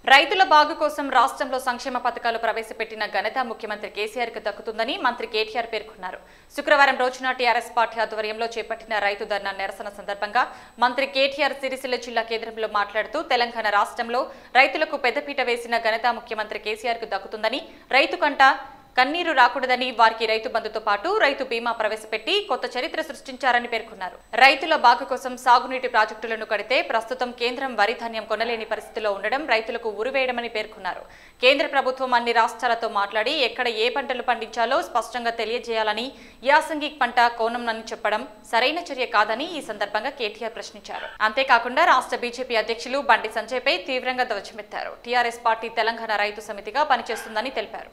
రైతుల బాగు కోసం రాష్ట్రంలో సంక్షేమ పథకాలు ప్రవేశపెట్టిన ఘనత ముఖ్యమంత్రి కేసీఆర్ కు దక్కుతుందని మంత్రి కేటీఆర్ పేర్కొన్నారు శుక్రవారం రోజున టీఆర్ఎస్ పార్టీ ఆధ్వర్యంలో చేపట్టిన రైతు ధర్నా నిరసన సందర్భంగా మంత్రి కేటీఆర్ సిరిసిల్ల జిల్లా కేంద్రంలో మాట్లాడుతూ తెలంగాణ రాష్ట్రంలో రైతులకు పెద్దపీట వేసిన ఘనత ముఖ్యమంత్రి కేసీఆర్ కు దక్కుతుందని రైతు కంట కన్నీరు రాకూడదని వారికి రైతు బంధుతో పాటు రైతు బీమా ప్రవేశపెట్టి కొత్త చరిత్ర సృష్టించారని పేర్కొన్నారు రైతుల బాగు కోసం సాగునీటి ప్రాజెక్టులను కడితే ప్రస్తుతం కేంద్రం వరి ధాన్యం కొనలేని పరిస్థితిలో ఉండడం రైతులకు ఉరివేయడమని పేర్కొన్నారు కేంద్ర ప్రభుత్వం అన్ని రాష్ట్రాలతో మాట్లాడి ఎక్కడ ఏ పంటలు పండించాలో స్పష్టంగా తెలియజేయాలని యాసంగి పంట కోనంనని చెప్పడం సరైన చర్య కాదని ఈ సందర్భంగా కేటీఆర్ ప్రశ్నించారు అంతేకాకుండా రాష్ట్ర బీజేపీ అధ్యక్షులు బండి సంజయ్పై తీవ్రంగా ధ్వజమెత్తారు టీఆర్ఎస్ పార్టీ తెలంగాణ రైతు సమితిగా పనిచేస్తుందని తెలిపారు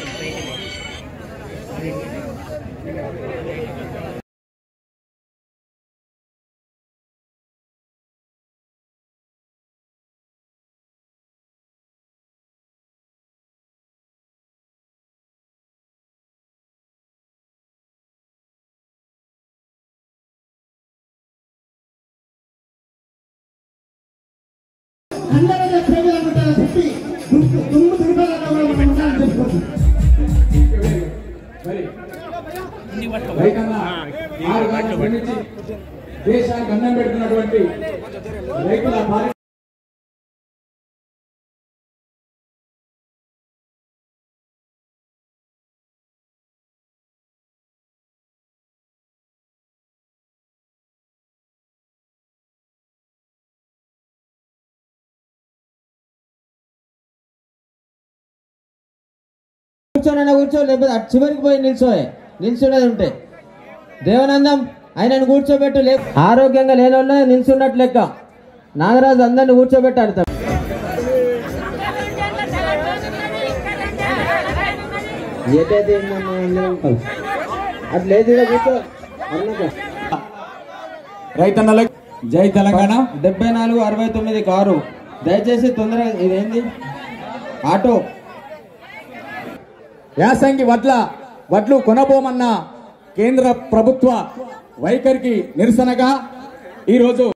అందరూ ప్రేమ అనుకుంటారా చెప్పి దుమ్ము దుమ్ము దులిపేలా ఉంటారని చెప్పుకోండి రైతన్న ఆరు గంటల పండించి దేశానికి అన్నం పెడుతున్నటువంటి రైతుల పాలి కూర్చోనన్నా కూర్చో లేకపోతే అటు చివరికి పోయి నిల్చోయే నిల్చున్నది ఉంటే దేవనందం ఆయనను కూర్చోబెట్టు లే ఆరోగ్యంగా లేనోళ్ళ నిల్చున్నట్టు లెక్క నాగరాజు అందరిని కూర్చోబెట్టాడు తమ్ముడు. ఏదైతే ఏందమ్మా అందరం ఉంటాం. అట్లా లేదు ఈడ కూర్చో అన్నక రైతన్నలకు జై తెలంగాణ డెబ్బై నాలుగు అరవై తొమ్మిది కారు దయచేసి తొందరగా ఇదేంది ఆటో యాసంగి వడ్ల వడ్లు కొనబోమన్న కేంద్ర ప్రభుత్వ వైఖరికి నిరసనగా ఈరోజు